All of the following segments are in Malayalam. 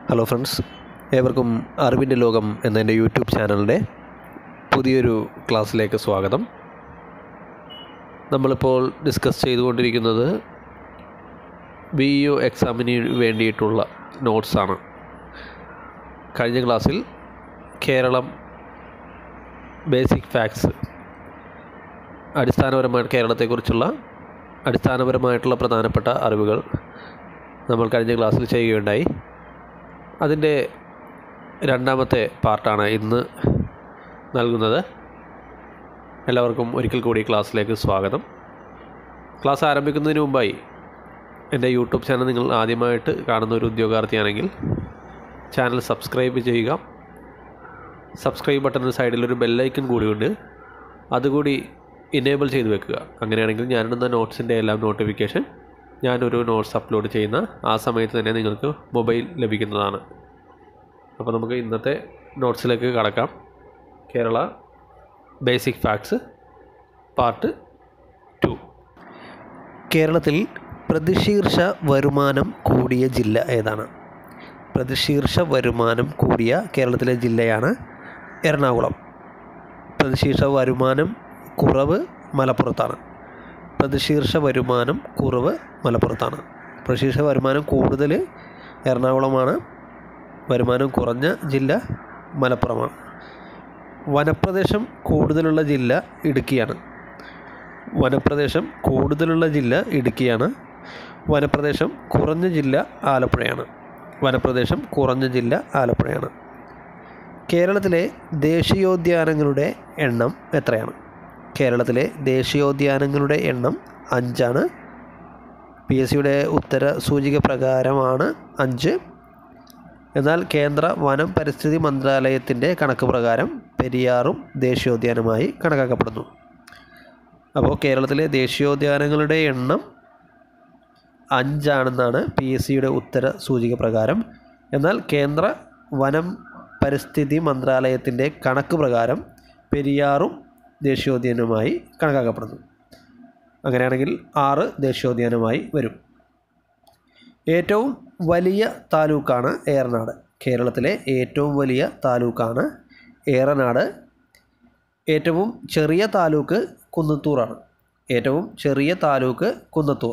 ഹലോ ഫ്രണ്ട്സ് ഏവർക്കും അറിവിൻ്റെ ലോകം എന്ന എൻ്റെ യൂട്യൂബ് ചാനലിൻ്റെ പുതിയൊരു ക്ലാസ്സിലേക്ക് സ്വാഗതം നമ്മളിപ്പോൾ ഡിസ്കസ് ചെയ്തുകൊണ്ടിരിക്കുന്നത് ബി യു എക്സാമിന് വേണ്ടിയിട്ടുള്ള നോട്ട്സാണ് കഴിഞ്ഞ ക്ലാസ്സിൽ കേരളം ബേസിക് ഫാക്ട്സ് അടിസ്ഥാനപരമായിട്ട് കേരളത്തെക്കുറിച്ചുള്ള അടിസ്ഥാനപരമായിട്ടുള്ള പ്രധാനപ്പെട്ട അറിവുകൾ നമ്മൾ കഴിഞ്ഞ ക്ലാസ്സിൽ ചെയ്യുകയുണ്ടായി അതിൻ്റെ രണ്ടാമത്തെ പാർട്ടാണ് ഇന്ന് നൽകുന്നത് എല്ലാവർക്കും ഒരിക്കൽ കൂടി ക്ലാസ്സിലേക്ക് സ്വാഗതം ക്ലാസ് ആരംഭിക്കുന്നതിന് മുമ്പായി എൻ്റെ യൂട്യൂബ് ചാനൽ നിങ്ങൾ ആദ്യമായിട്ട് കാണുന്ന ഒരു ഉദ്യോഗാർത്ഥിയാണെങ്കിൽ ചാനൽ സബ്സ്ക്രൈബ് ചെയ്യുക സബ്സ്ക്രൈബ് ബട്ടണിന് സൈഡിലൊരു ബെല്ലൈക്കൺ കൂടിയുണ്ട് അതുകൂടി ഇനേബിൾ ചെയ്ത് വെക്കുക അങ്ങനെയാണെങ്കിൽ ഞാനിടുന്ന നോട്ട്സിൻ്റെ എല്ലാം നോട്ടിഫിക്കേഷൻ ഞാനൊരു നോട്ട്സ് അപ്ലോഡ് ചെയ്യുന്ന ആ സമയത്ത് തന്നെ നിങ്ങൾക്ക് മൊബൈൽ ലഭിക്കുന്നതാണ് അപ്പോൾ നമുക്ക് ഇന്നത്തെ നോട്ട്സിലേക്ക് കടക്കാം Kerala basic facts part two കേരളത്തിൽ പ്രതിശീർഷ വരുമാനം കൂടിയ ജില്ല ഏതാണ് പ്രതിശീർഷ വരുമാനം കൂടിയ കേരളത്തിലെ ജില്ലയാണ് എറണാകുളം പ്രതിശീർഷ വരുമാനം കുറവ് മലപ്പുറത്താണ് പ്രതിശീർഷ വരുമാനം കുറവ് മലപ്പുറത്താണ് പ്രതിശീർഷ വരുമാനം കൂടുതൽ എറണാകുളമാണ് വരുമാനം കുറഞ്ഞ ജില്ല മലപ്പുറമാണ് വനപ്രദേശം കൂടുതലുള്ള ജില്ല ഇടുക്കിയാണ് വനപ്രദേശം കൂടുതലുള്ള ജില്ല ഇടുക്കിയാണ് വനപ്രദേശം കുറഞ്ഞ ജില്ല ആലപ്പുഴയാണ് വനപ്രദേശം കുറഞ്ഞ ജില്ല ആലപ്പുഴയാണ് കേരളത്തിലെ ദേശീയോദ്യാനങ്ങളുടെ എണ്ണം എത്രയാണ് കേരളത്തിലെ ദേശീയോദ്യാനങ്ങളുടെ എണ്ണം അഞ്ചാണ് പി എസ് സിയുടെ ഉത്തര സൂചിക പ്രകാരമാണ് അഞ്ച് എന്നാൽ കേന്ദ്ര വനം പരിസ്ഥിതി മന്ത്രാലയത്തിൻ്റെ കണക്ക് പ്രകാരം പെരിയാറും ദേശീയോദ്യാനമായി കണക്കാക്കപ്പെടുന്നു അപ്പോൾ കേരളത്തിലെ ദേശീയോദ്യാനങ്ങളുടെ എണ്ണം അഞ്ചാണെന്നാണ് പി എസ് സിയുടെ ഉത്തര സൂചിക പ്രകാരം എന്നാൽ കേന്ദ്ര വനം പരിസ്ഥിതി മന്ത്രാലയത്തിൻ്റെ കണക്ക് പ്രകാരം പെരിയാറും ദേശീയോദ്യാനമായി കണക്കാക്കപ്പെടുന്നു അങ്ങനെയാണെങ്കിൽ ആറ് ദേശീയോദ്യാനമായി വരും ഏറ്റവും വലിയ താലൂക്കാണ് ഏറനാട് കേരളത്തിലെ ഏറ്റവും വലിയ താലൂക്കാണ് ഏറനാട് ഏറ്റവും ചെറിയ താലൂക്ക് കുന്നത്തൂറാണ് ഏറ്റവും ചെറിയ താലൂക്ക് കുന്നത്തൂർ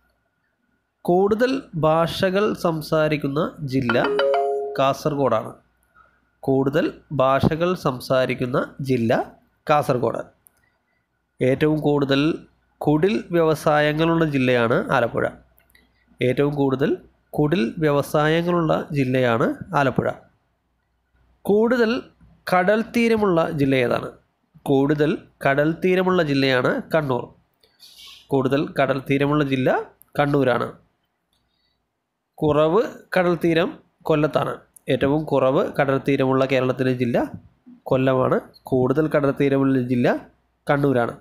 കൂടുതൽ ഭാഷകൾ സംസാരിക്കുന്ന ജില്ല കാസർഗോഡാണ് കൂടുതൽ ഭാഷകൾ സംസാരിക്കുന്ന ജില്ല കാസർഗോഡ് ഏറ്റവും കൂടുതൽ കുടിൽ വ്യവസായങ്ങളുള്ള ജില്ലയാണ് ആലപ്പുഴ ഏറ്റവും കൂടുതൽ കുടിൽ വ്യവസായങ്ങളുള്ള ജില്ലയാണ് ആലപ്പുഴ കൂടുതൽ കടൽ തീരമുള്ള ജില്ല ഏതാണ് കൂടുതൽ കടൽ തീരമുള്ള ജില്ലയാണ് കണ്ണൂർ കൂടുതൽ കടൽ തീരമുള്ള ജില്ല കണ്ണൂരാണ് കുറവ് കടൽ തീരം കൊല്ലത്താണ് ഏറ്റവും കുറവ് കടൽ തീരമുള്ള കേരളത്തിലെ ജില്ല കൊല്ലമാണ് കൂടുതൽ കടൽ തീരമുള്ള ജില്ല കണ്ണൂരാണ്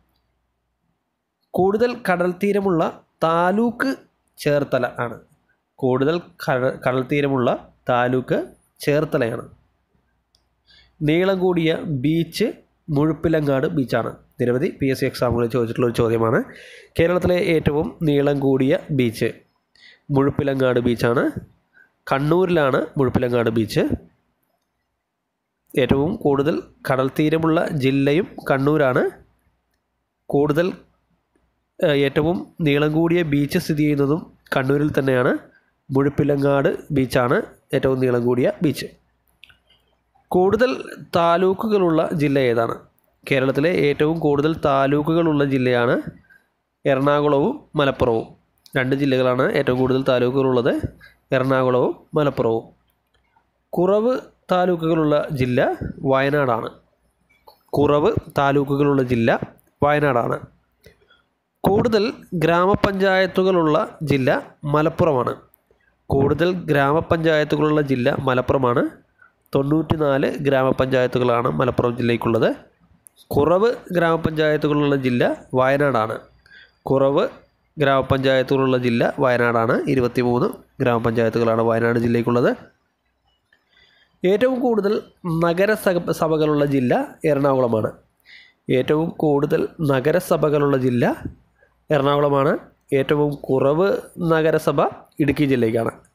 കൂടുതൽ കടൽ തീരമുള്ള താലൂക്ക് ചേർത്തല ആണ് കൂടുതൽ കടൽ കടൽ തീരമുള്ള താലൂക്ക് ചേർത്തലയാണ് നീളം കൂടിയ ബീച്ച് മുഴുപ്പിലങ്ങാട് ബീച്ചാണ് നിരവധി പി എസ് സി എക്സാമുകളിൽ ചോദിച്ചിട്ടുള്ള ഒരു ചോദ്യമാണ് കേരളത്തിലെ ഏറ്റവും നീളം കൂടിയ ബീച്ച് മുഴുപ്പിലങ്ങാട് ബീച്ചാണ് കണ്ണൂരിലാണ് മുഴുപ്പിലങ്ങാട് ബീച്ച് ഏറ്റവും കൂടുതൽ കടൽ തീരമുള്ള ജില്ലയും കണ്ണൂരാണ് കൂടുതൽ ഏറ്റവും നീളം കൂടിയ ബീച്ച് സ്ഥിതി ചെയ്യുന്നതും കണ്ണൂരിൽ തന്നെയാണ് മുഴുപ്പിലങ്ങാട് ബീച്ചാണ് ഏറ്റവും നീളം കൂടിയ ബീച്ച് കൂടുതൽ താലൂക്കുകളുള്ള ജില്ല ഏതാണ് കേരളത്തിലെ ഏറ്റവും കൂടുതൽ താലൂക്കുകളുള്ള ജില്ലയാണ് എറണാകുളവും മലപ്പുറവും രണ്ട് ജില്ലകളാണ് ഏറ്റവും കൂടുതൽ താലൂക്കുകളുള്ളത് എറണാകുളവും മലപ്പുറവും കുറവ് താലൂക്കുകളുള്ള ജില്ല വയനാടാണ് കുറവ് താലൂക്കുകളുള്ള ജില്ല വയനാടാണ് കൂടുതൽ ഗ്രാമപഞ്ചായത്തുകളുള്ള ജില്ല മലപ്പുറമാണ് കൂടുതൽ ഗ്രാമപഞ്ചായത്തുകളുള്ള ജില്ല മലപ്പുറമാണ് തൊണ്ണൂറ്റി നാല് ഗ്രാമപഞ്ചായത്തുകളാണ് മലപ്പുറം ജില്ലയ്ക്കുള്ളത് കുറവ് ഗ്രാമപഞ്ചായത്തുകളുള്ള ജില്ല വയനാടാണ് കുറവ് ഗ്രാമപഞ്ചായത്തുകളുള്ള ജില്ല വയനാടാണ് ഇരുപത്തി മൂന്ന് ഗ്രാമപഞ്ചായത്തുകളാണ് വയനാട് ജില്ലയ്ക്കുള്ളത് ഏറ്റവും കൂടുതൽ നഗരസഭ സഭകളുള്ള ജില്ല എറണാകുളമാണ് ഏറ്റവും കൂടുതൽ നഗരസഭകളുള്ള ജില്ല എറണാകുളമാണ് ഏറ്റവും കുറവ് നഗരസഭ ഇടുക്കി ജില്ലയ്ക്കാണ്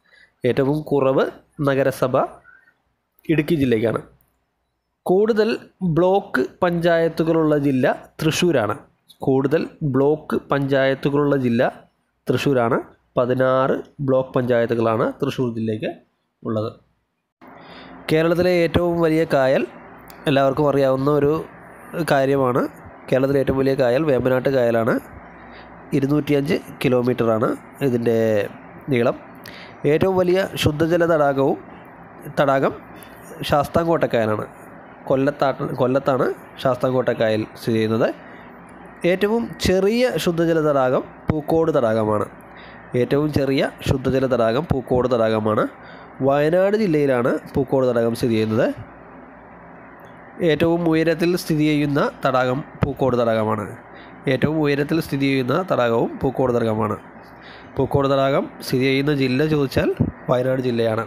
ഏറ്റവും കുറവ് നഗരസഭ ഇടുക്കി ജില്ലയ്ക്കാണ് കൂടുതൽ ബ്ലോക്ക് പഞ്ചായത്തുകളുള്ള ജില്ല തൃശ്ശൂരാണ് കൂടുതൽ ബ്ലോക്ക് പഞ്ചായത്തുകളുള്ള ജില്ല തൃശ്ശൂരാണ് പതിനാറ് ബ്ലോക്ക് പഞ്ചായത്തുകളാണ് തൃശ്ശൂർ ജില്ലയ്ക്ക് ഉള്ളത് കേരളത്തിലെ ഏറ്റവും വലിയ കായൽ എല്ലാവർക്കും അറിയാവുന്ന ഒരു കാര്യമാണ് കേരളത്തിലെ ഏറ്റവും വലിയ കായൽ വേമ്പനാട്ട് കായലാണ് ഇരുന്നൂറ്റിയഞ്ച് കിലോമീറ്ററാണ് ഇതിൻ്റെ നീളം ഏറ്റവും വലിയ ശുദ്ധജല തടാകവും തടാകം ശാസ്താംകോട്ടക്കായലാണ് കൊല്ലത്താണ് കൊല്ലത്താണ് ശാസ്താംകോട്ടക്കായൽ സ്ഥിതി ചെയ്യുന്നത് ഏറ്റവും ചെറിയ ശുദ്ധജല തടാകം പൂക്കോട് തടാകമാണ് ഏറ്റവും ചെറിയ ശുദ്ധജല തടാകം പൂക്കോട് തടാകമാണ് വയനാട് ജില്ലയിലാണ് പൂക്കോട് തടാകം സ്ഥിതി ചെയ്യുന്നത് ഏറ്റവും ഉയരത്തിൽ സ്ഥിതി ചെയ്യുന്ന തടാകം പൂക്കോട് തടാകമാണ് ഏറ്റവും ഉയരത്തിൽ സ്ഥിതി ചെയ്യുന്ന തടാകവും പൂക്കോട് തടാകമാണ് പൂക്കോട് തടാകം സ്ഥിതി ചെയ്യുന്ന ജില്ല ചോദിച്ചാൽ വയനാട് ജില്ലയാണ്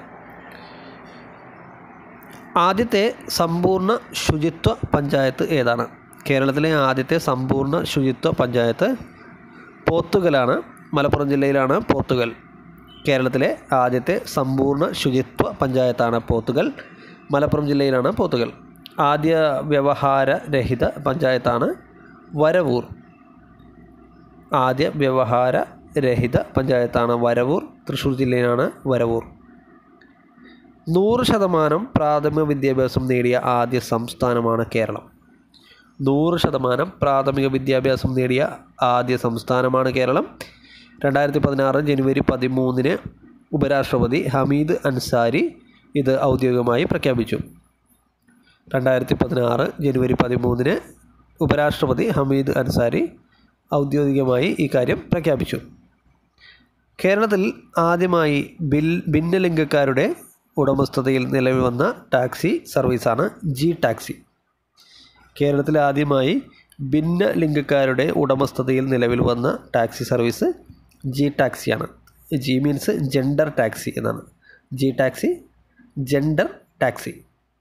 ആദ്യത്തെ സമ്പൂർണ്ണ ശുചിത്വ പഞ്ചായത്ത് ഏതാണ് കേരളത്തിലെ ആദ്യത്തെ സമ്പൂർണ്ണ ശുചിത്വ പഞ്ചായത്ത് പോത്തുകലാണ് മലപ്പുറം ജില്ലയിലാണ് പോത്തുകൽ കേരളത്തിലെ ആദ്യത്തെ സമ്പൂർണ്ണ ശുചിത്വ പഞ്ചായത്താണ് പോത്തുകൽ മലപ്പുറം ജില്ലയിലാണ് പോത്തുകൽ ആദ്യ വ്യവഹാര രഹിത പഞ്ചായത്താണ് വരവൂർ ആദ്യ വ്യവഹാര രഹിത പഞ്ചായത്താണ് വരവൂർ തൃശ്ശൂർ ജില്ലയിലാണ് വരവൂർ നൂറ് ശതമാനം പ്രാഥമിക വിദ്യാഭ്യാസം നേടിയ ആദ്യ സംസ്ഥാനമാണ് കേരളം നൂറ് ശതമാനം പ്രാഥമിക വിദ്യാഭ്യാസം നേടിയ ആദ്യ സംസ്ഥാനമാണ് കേരളം രണ്ടായിരത്തി പതിനാറ് ജനുവരി പതിമൂന്നിന് ഉപരാഷ്ട്രപതി ഹമീദ് അൻസാരി ഇത് ഔദ്യോഗികമായി പ്രഖ്യാപിച്ചു രണ്ടായിരത്തി പതിനാറ് ജനുവരി പതിമൂന്നിന് ഉപരാഷ്ട്രപതി ഹമീദ് അൻസാരി ഔദ്യോഗികമായി ഈ കാര്യം പ്രഖ്യാപിച്ചു കേരളത്തിൽ ആദ്യമായി ബിൽ ഭിന്നലിംഗക്കാരുടെ ഉടമസ്ഥതയിൽ നിലവിൽ വന്ന ടാക്സി സർവീസാണ് ജി ടാക്സി കേരളത്തിൽ ആദ്യമായി ഭിന്നലിംഗക്കാരുടെ ഉടമസ്ഥതയിൽ നിലവിൽ വന്ന ടാക്സി സർവീസ് ജി ടാക്സിയാണ് ജി മീൻസ് ജെൻഡർ ടാക്സി എന്നാണ് ജി ടാക്സി ജെൻഡർ ടാക്സി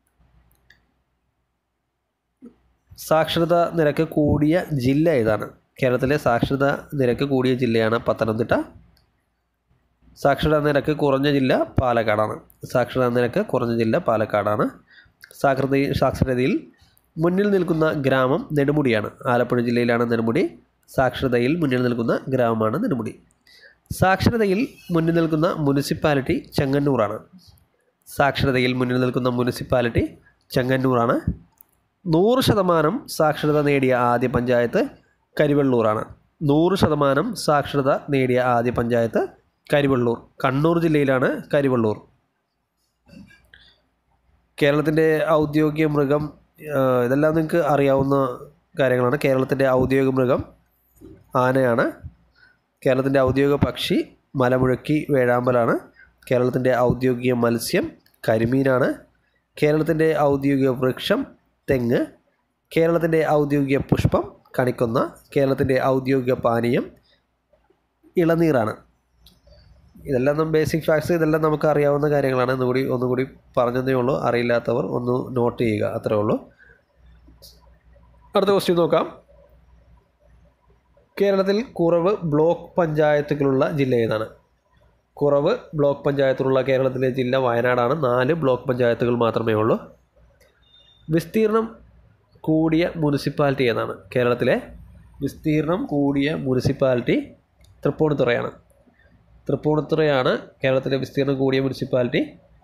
സാക്ഷരതാ നിരക്ക് കൂടിയ ജില്ല ഏതാണ് കേരളത്തിലെ സാക്ഷരതാ നിരക്ക് കൂടിയ ജില്ലയാണ് പത്തനംതിട്ട സാക്ഷരതാ നിരക്ക് കുറഞ്ഞ ജില്ല പാലക്കാടാണ് സാക്ഷരതാ നിരക്ക് കുറഞ്ഞ ജില്ല പാലക്കാടാണ് സാക്ഷരത സാക്ഷരതയിൽ മുന്നിൽ നിൽക്കുന്ന ഗ്രാമം നെടുമുടിയാണ് ആലപ്പുഴ ജില്ലയിലാണ് നെടുമുടി സാക്ഷരതയിൽ മുന്നിൽ നിൽക്കുന്ന ഗ്രാമമാണ് നെടുമുടി സാക്ഷരതയിൽ മുന്നിൽ നിൽക്കുന്ന മുനിസിപ്പാലിറ്റി ചെങ്ങന്നൂറാണ് സാക്ഷരതയിൽ മുന്നിൽ നിൽക്കുന്ന മുനിസിപ്പാലിറ്റി ചെങ്ങന്നൂറാണ് നൂറ് ശതമാനം സാക്ഷരത നേടിയ ആദ്യ പഞ്ചായത്ത് കരിവെള്ളൂറാണ് നൂറ് ശതമാനം സാക്ഷരത നേടിയ ആദ്യ പഞ്ചായത്ത് കരിവെള്ളൂർ കണ്ണൂർ ജില്ലയിലാണ് കരിവെള്ളൂർ കേരളത്തിൻ്റെ ഔദ്യോഗിക മൃഗം ആ, ഇതെല്ലാം നിങ്ങൾക്ക് അറിയാവുന്ന കാര്യങ്ങളാണ് കേരളത്തിൻ്റെ ഔദ്യോഗിക മൃഗം ആനയാണ് കേരളത്തിൻ്റെ ഔദ്യോഗിക പക്ഷി മലമുഴക്കി വേഴാമ്പലാണ് കേരളത്തിൻ്റെ ഔദ്യോഗിക മത്സ്യം കരിമീനാണ് കേരളത്തിൻ്റെ ഔദ്യോഗിക വൃക്ഷം തെങ്ങ് കേരളത്തിൻ്റെ ഔദ്യോഗിക പുഷ്പം കണിക്കൊന്ന കേരളത്തിൻ്റെ ഔദ്യോഗിക പാനീയം ഇളനീറാണ് ഇതെല്ലാം നമ്മൾ ബേസിക് ഫാക്ട്സ് ഇതെല്ലാം നമുക്ക് അറിയാവുന്ന കാര്യങ്ങളാണ് ഒന്നുകൂടി ഒന്നുകൂടി പറഞ്ഞതേ ഉള്ളൂ അറിയില്ലാത്തവർ ഒന്ന് നോട്ട് ചെയ്യുക അത്രേ ഉള്ളൂ അടുത്ത ക്വസ്റ്റ്യൻ നോക്കാം കേരളത്തിൽ കുറവ് ബ്ലോക്ക് പഞ്ചായത്തുകളുള്ള ജില്ല ഏതാണ് കുറവ് ബ്ലോക്ക് പഞ്ചായത്തുള്ള കേരളത്തിലെ ജില്ല വയനാടാണ് നാല് ബ്ലോക്ക് പഞ്ചായത്തുകൾ മാത്രമേ ഉള്ളൂ വിസ്തീർണം കൂടിയ മുനിസിപ്പാലിറ്റി ഏതാണ് കേരളത്തിലെ വിസ്തീർണം കൂടിയ മുനിസിപ്പാലിറ്റി തൃപ്പൂണിത്തുറയാണ് തൃപ്പൂണിത്തുറയാണ് കേരളത്തിലെ വിസ്തീർണം കൂടിയ മുനിസിപ്പാലിറ്റി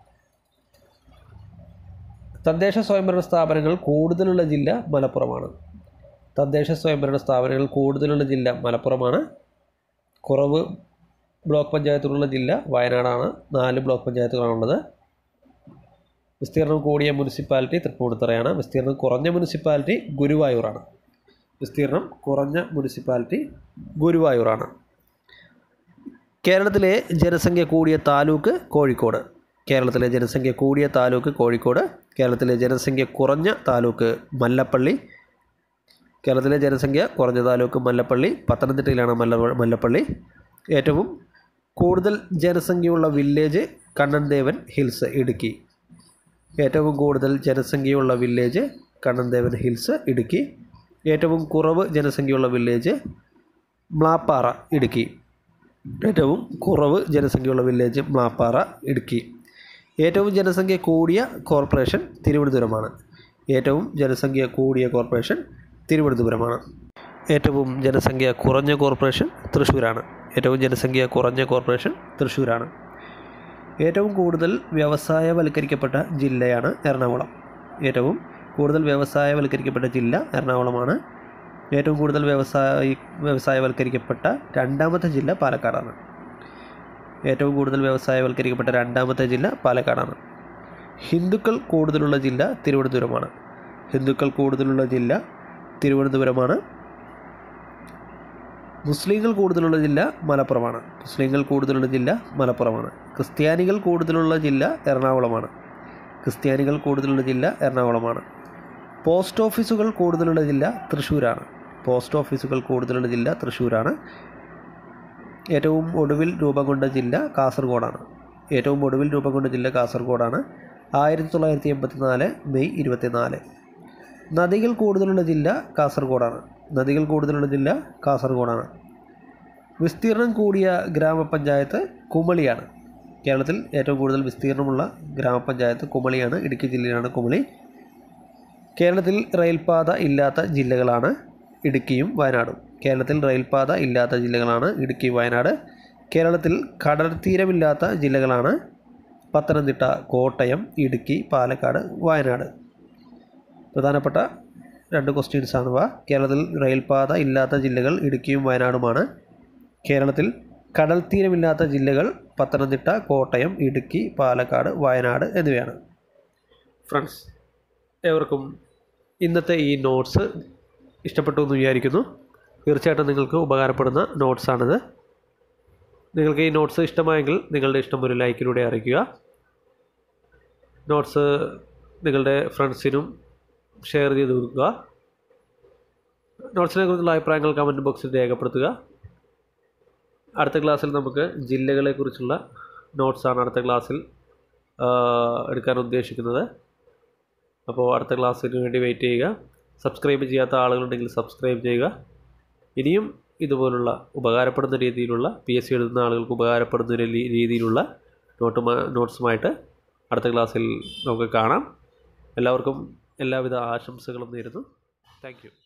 തദ്ദേശ സ്വയംഭരണ സ്ഥാപനങ്ങൾ കൂടുതലുള്ള ജില്ല മലപ്പുറമാണ് തദ്ദേശ സ്വയംഭരണ സ്ഥാപനങ്ങൾ കൂടുതലുള്ള ജില്ല മലപ്പുറമാണ് കുറവ് ബ്ലോക്ക് പഞ്ചായത്തുകളുള്ള ജില്ല വയനാടാണ് നാല് ബ്ലോക്ക് പഞ്ചായത്തുകളാണുള്ളത് വിസ്തീർണം കൂടിയ മുനിസിപ്പാലിറ്റി തൃപ്പൂണിത്തുറയാണ് വിസ്തീർണം കുറഞ്ഞ മുനിസിപ്പാലിറ്റി ഗുരുവായൂറാണ് വിസ്തീർണം കുറഞ്ഞ മുനിസിപ്പാലിറ്റി ഗുരുവായൂറാണ് കേരളത്തിലെ ജനസംഖ്യ കൂടിയ താലൂക്ക് കോഴിക്കോട് കേരളത്തിലെ ജനസംഖ്യ കൂടിയ താലൂക്ക് കോഴിക്കോട് കേരളത്തിലെ ജനസംഖ്യ കുറഞ്ഞ താലൂക്ക് മല്ലപ്പള്ളി കേരളത്തിലെ ജനസംഖ്യ കുറഞ്ഞ താലൂക്ക് മല്ലപ്പള്ളി പത്തനംതിട്ടയിലാണ് മല്ല മല്ലപ്പള്ളി ഏറ്റവും കൂടുതൽ ജനസംഖ്യയുള്ള വില്ലേജ് കണ്ണൻദേവൻ ഹിൽസ് ഇടുക്കി ഏറ്റവും കൂടുതൽ ജനസംഖ്യയുള്ള വില്ലേജ് കണ്ണൻദേവൻ ഹിൽസ് ഇടുക്കി ഏറ്റവും കുറവ് ജനസംഖ്യയുള്ള വില്ലേജ് മ്ലാപ്പാറ ഇടുക്കി ഏറ്റവും കുറവ് ജനസംഖ്യയുള്ള വില്ലേജ് മാപ്പാറ ഇടുക്കി ഏറ്റവും ജനസംഖ്യ കൂടിയ കോർപ്പറേഷൻ തിരുവനന്തപുരമാണ് ഏറ്റവും ജനസംഖ്യ കൂടിയ കോർപ്പറേഷൻ തിരുവനന്തപുരമാണ് ഏറ്റവും ജനസംഖ്യ കുറഞ്ഞ കോർപ്പറേഷൻ തൃശ്ശൂരാണ് ഏറ്റവും ജനസംഖ്യ കുറഞ്ഞ കോർപ്പറേഷൻ തൃശ്ശൂരാണ് ഏറ്റവും കൂടുതൽ വ്യവസായവൽക്കരിക്കപ്പെട്ട ജില്ലയാണ് എറണാകുളം ഏറ്റവും കൂടുതൽ വ്യവസായവൽക്കരിക്കപ്പെട്ട ജില്ല എറണാകുളമാണ് ഏറ്റവും കൂടുതൽ വ്യവസായ വ്യവസായവൽക്കരിക്കപ്പെട്ട രണ്ടാമത്തെ ജില്ല പാലക്കാടാണ് ഏറ്റവും കൂടുതൽ വ്യവസായവൽക്കരിക്കപ്പെട്ട രണ്ടാമത്തെ ജില്ല പാലക്കാടാണ് ഹിന്ദുക്കൾ കൂടുതലുള്ള ജില്ല തിരുവനന്തപുരമാണ് ഹിന്ദുക്കൾ കൂടുതലുള്ള ജില്ല തിരുവനന്തപുരമാണ് മുസ്ലിങ്ങൾ കൂടുതലുള്ള ജില്ല മലപ്പുറമാണ് മുസ്ലിങ്ങൾ കൂടുതലുള്ള ജില്ല മലപ്പുറമാണ് ക്രിസ്ത്യാനികൾ കൂടുതലുള്ള ജില്ല എറണാകുളമാണ് ക്രിസ്ത്യാനികൾ കൂടുതലുള്ള ജില്ല എറണാകുളമാണ് പോസ്റ്റ് ഓഫീസുകൾ കൂടുതലുള്ള ജില്ല തൃശ്ശൂരാണ് പോസ്റ്റ് ഓഫീസുകൾ കൂടുതലുള്ള ജില്ല തൃശ്ശൂരാണ് ഏറ്റവും ഒടുവിൽ രൂപം കൊണ്ട ജില്ല കാസർഗോഡാണ് ഏറ്റവും ഒടുവിൽ രൂപം കൊണ്ട ജില്ല കാസർഗോഡാണ് ആയിരത്തി തൊള്ളായിരത്തി എൺപത്തി നാല് മെയ് ഇരുപത്തിനാല് നദികൾ കൂടുതലുള്ള ജില്ല കാസർഗോഡാണ് നദികൾ കൂടുതലുള്ള ജില്ല കാസർഗോഡാണ് വിസ്തീർണം കൂടിയ ഗ്രാമപഞ്ചായത്ത് കുമളിയാണ് കേരളത്തിൽ ഏറ്റവും കൂടുതൽ വിസ്തീർണമുള്ള ഗ്രാമപഞ്ചായത്ത് കുമളിയാണ് ഇടുക്കി ജില്ലയിലാണ് കുമളി കേരളത്തിൽ റെയിൽപാത ഇല്ലാത്ത ജില്ലകളാണ് ഇടുക്കിയും വയനാടും കേരളത്തിൽ റെയിൽപാത ഇല്ലാത്ത ജില്ലകളാണ് ഇടുക്കി വയനാട് കേരളത്തിൽ കടൽ തീരമില്ലാത്ത ജില്ലകളാണ് പത്തനംതിട്ട കോട്ടയം ഇടുക്കി പാലക്കാട് വയനാട് പ്രധാനപ്പെട്ട രണ്ട് ക്വസ്റ്റ്യൻസ് ആണിവ കേരളത്തിൽ റെയിൽപാത ഇല്ലാത്ത ജില്ലകൾ ഇടുക്കിയും വയനാടുമാണ് കേരളത്തിൽ കടൽ തീരമില്ലാത്ത ജില്ലകൾ പത്തനംതിട്ട കോട്ടയം ഇടുക്കി പാലക്കാട് വയനാട് എന്നിവയാണ് ഫ്രണ്ട്സ് ഏവർക്കും ഇന്നത്തെ ഈ നോട്ട്സ് ഇഷ്ടപ്പെട്ടു എന്ന് വിചാരിക്കുന്നു തീർച്ചയായിട്ടും നിങ്ങൾക്ക് ഉപകാരപ്പെടുന്ന നോട്ട്സാണിത് നിങ്ങൾക്ക് ഈ നോട്ട്സ് ഇഷ്ടമായെങ്കിൽ നിങ്ങളുടെ ഇഷ്ടം ഒരു ലൈക്കിലൂടെ അറിയിക്കുക നോട്ട്സ് നിങ്ങളുടെ ഫ്രണ്ട്സിനും ഷെയർ ചെയ്ത് കൊടുക്കുക നോട്ട്സിനെ കുറിച്ചുള്ള അഭിപ്രായങ്ങൾ കമൻറ്റ് ബോക്സിൽ രേഖപ്പെടുത്തുക അടുത്ത ക്ലാസ്സിൽ നമുക്ക് ജില്ലകളെക്കുറിച്ചുള്ള നോട്ട്സാണ് അടുത്ത ക്ലാസ്സിൽ ആ, എടുക്കാൻ ഉദ്ദേശിക്കുന്നത് അപ്പോൾ അടുത്ത ക്ലാസ്സിന് വേണ്ടി വെയിറ്റ് ചെയ്യുക സബ്സ്ക്രൈബ് ചെയ്യാത്ത ആളുകളുണ്ടെങ്കിൽ സബ്സ്ക്രൈബ് ചെയ്യുക ഇനിയും ഇതുപോലുള്ള ഉപകാരപ്പെടുന്ന രീതിയിലുള്ള പി എസ് സി എഴുതുന്ന ആളുകൾക്ക് ഉപകാരപ്പെടുന്ന ഒരു രീ- രീതിയിലുള്ള നോട്ടുമാ നോട്ട്സുമായിട്ട് അടുത്ത ക്ലാസ്സിൽ നമുക്ക് കാണാം എല്ലാവർക്കും എല്ലാവിധ ആശംസകളും നേരുന്നു താങ്ക് യു